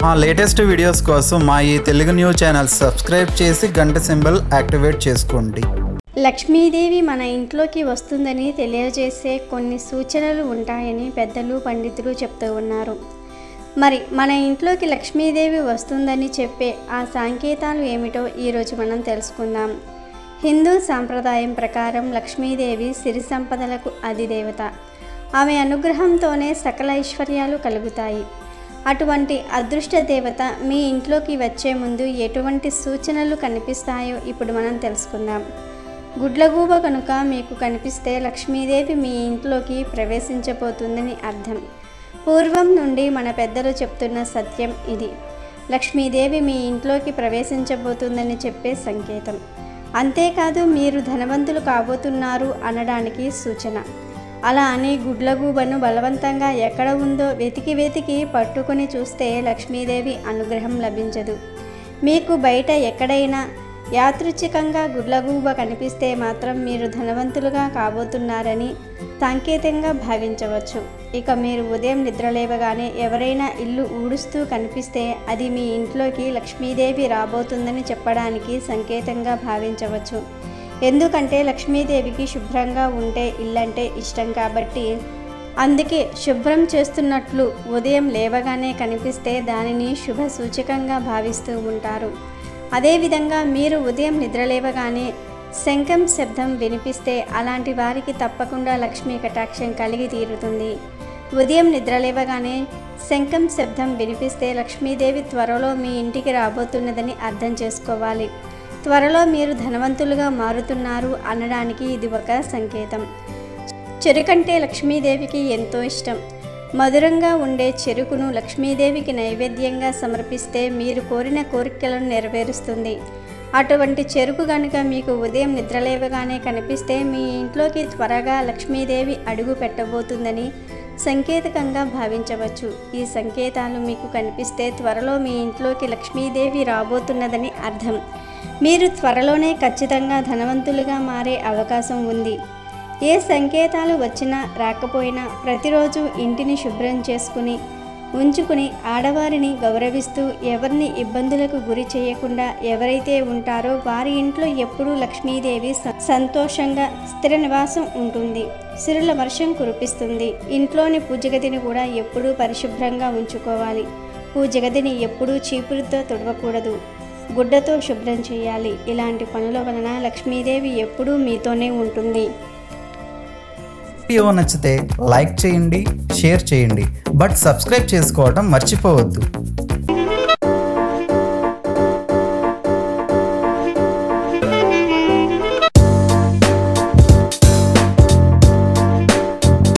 మా latest videos కోసం మా ఈ తెలుగు న్యూస్ ఛానల్ సబ్స్క్రైబ్ చేసి గంట సింబల్ యాక్టివేట్ చేసుకోండి లక్ష్మీదేవి మన ఇంట్లోకి వస్తుందని తెలియజేసే కొన్ని సూచనలు ఉంటాయని పెద్దలు పండితులు చెప్తూ ఉన్నారు మరి మన ఇంట్లోకి లక్ష్మీదేవి వస్తుందని చెప్పే ఆ సంకేతాలు ఏమిటో ఈరోజు మనం తెలుసుకుందాం హిందూ సాంప్రదాయం ప్రకారం లక్ష్మీదేవి సిరి సంపదలకు అధిదేవత ఆమె అనుగ్రహంతోనే సకల ఐశ్వర్యాలు కలుగుతాయి అటువంటి అదృష్ట దేవత మీ ఇంట్లోకి వచ్చే ముందు ఎటువంటి సూచనలు కనిపిస్తాయో ఇప్పుడు మనం తెలుసుకుందాం గుడ్లగూబ కనుక మీకు కనిపిస్తే లక్ష్మీదేవి మీ ఇంట్లోకి ప్రవేశించబోతుందని అర్థం పూర్వం నుండి మన పెద్దలు చెప్తున్న సత్యం ఇది లక్ష్మీదేవి మీ ఇంట్లోకి ప్రవేశించబోతుందని చెప్పే సంకేతం అంతేకాదు మీరు ధనవంతులు కాబోతున్నారు అనడానికి సూచన అలా అని గుడ్లగూబను బలవంతంగా ఎక్కడ ఉందో వెతికి వెతికి పట్టుకొని చూస్తే లక్ష్మీదేవి అనుగ్రహం లభించదు మీకు బయట ఎక్కడైనా యాదృచ్ఛికంగా గుడ్లగూబ కనిపిస్తే మాత్రం మీరు ధనవంతులుగా కాబోతున్నారని సాంకేతంగా భావించవచ్చు ఇక మీరు ఉదయం నిద్రలేవగానే ఎవరైనా ఇల్లు ఊడుస్తూ కనిపిస్తే అది మీ ఇంట్లోకి లక్ష్మీదేవి రాబోతుందని చెప్పడానికి సంకేతంగా భావించవచ్చు ఎందుకంటే లక్ష్మీదేవికి శుభ్రంగా ఉంటే ఇల్లంటే ఇష్టం కాబట్టి అందుకే శుభ్రం చేస్తున్నట్లు ఉదయం లేవగానే కనిపిస్తే దానిని శుభ సూచకంగా భావిస్తూ ఉంటారు అదేవిధంగా మీరు ఉదయం నిద్రలేవగానే శంఖం శబ్దం వినిపిస్తే అలాంటి వారికి తప్పకుండా లక్ష్మీ కటాక్షం కలిగి తీరుతుంది ఉదయం నిద్రలేవగానే శంఖం శబ్దం వినిపిస్తే లక్ష్మీదేవి త్వరలో మీ ఇంటికి రాబోతున్నదని అర్థం చేసుకోవాలి త్వరలో మీరు ధనవంతులుగా మారుతున్నారు అనడానికి ఇది ఒక సంకేతం చెరుకంటే లక్ష్మీదేవికి ఎంతో ఇష్టం మధురంగా ఉండే చెరుకును లక్ష్మీదేవికి నైవేద్యంగా సమర్పిస్తే మీరు కోరిన కోరికలను నెరవేరుస్తుంది అటువంటి చెరుకు కనుక మీకు ఉదయం నిద్రలేవగానే కనిపిస్తే మీ ఇంట్లోకి త్వరగా లక్ష్మీదేవి అడుగు పెట్టబోతుందని సంకేతకంగా భావించవచ్చు ఈ సంకేతాలు మీకు కనిపిస్తే త్వరలో మీ ఇంట్లోకి లక్ష్మీదేవి రాబోతున్నదని అర్థం మీరు త్వరలోనే ఖచ్చితంగా ధనవంతులుగా మారే అవకాశం ఉంది ఏ సంకేతాలు వచ్చినా రాకపోయినా ప్రతిరోజు ఇంటిని శుభ్రం చేసుకుని ఉంచుకుని ఆడవారిని గౌరవిస్తూ ఎవరిని ఇబ్బందులకు గురి చేయకుండా ఎవరైతే ఉంటారో వారి ఇంట్లో ఎప్పుడూ లక్ష్మీదేవి స- సంతోషంగా స్థిర నివాసం ఉంటుంది సిరుల వర్షం కురిపిస్తుంది ఇంట్లోని పూజగదిని కూడా ఎప్పుడూ పరిశుభ్రంగా ఉంచుకోవాలి పూజగదిని ఎప్పుడూ చీపురుతో తుడవకూడదు గుడ్డతో శుభ్రం చేయాలి ఇలాంటి పనుల వలన లక్ష్మీదేవి ఎప్పుడూ మీతోనే ఉంటుంది వీడియో నచ్చితే లైక్ చేయండి షేర్ చేయండి బట్ సబ్స్క్రైబ్ చేసుకోవడం మర్చిపోవద్దు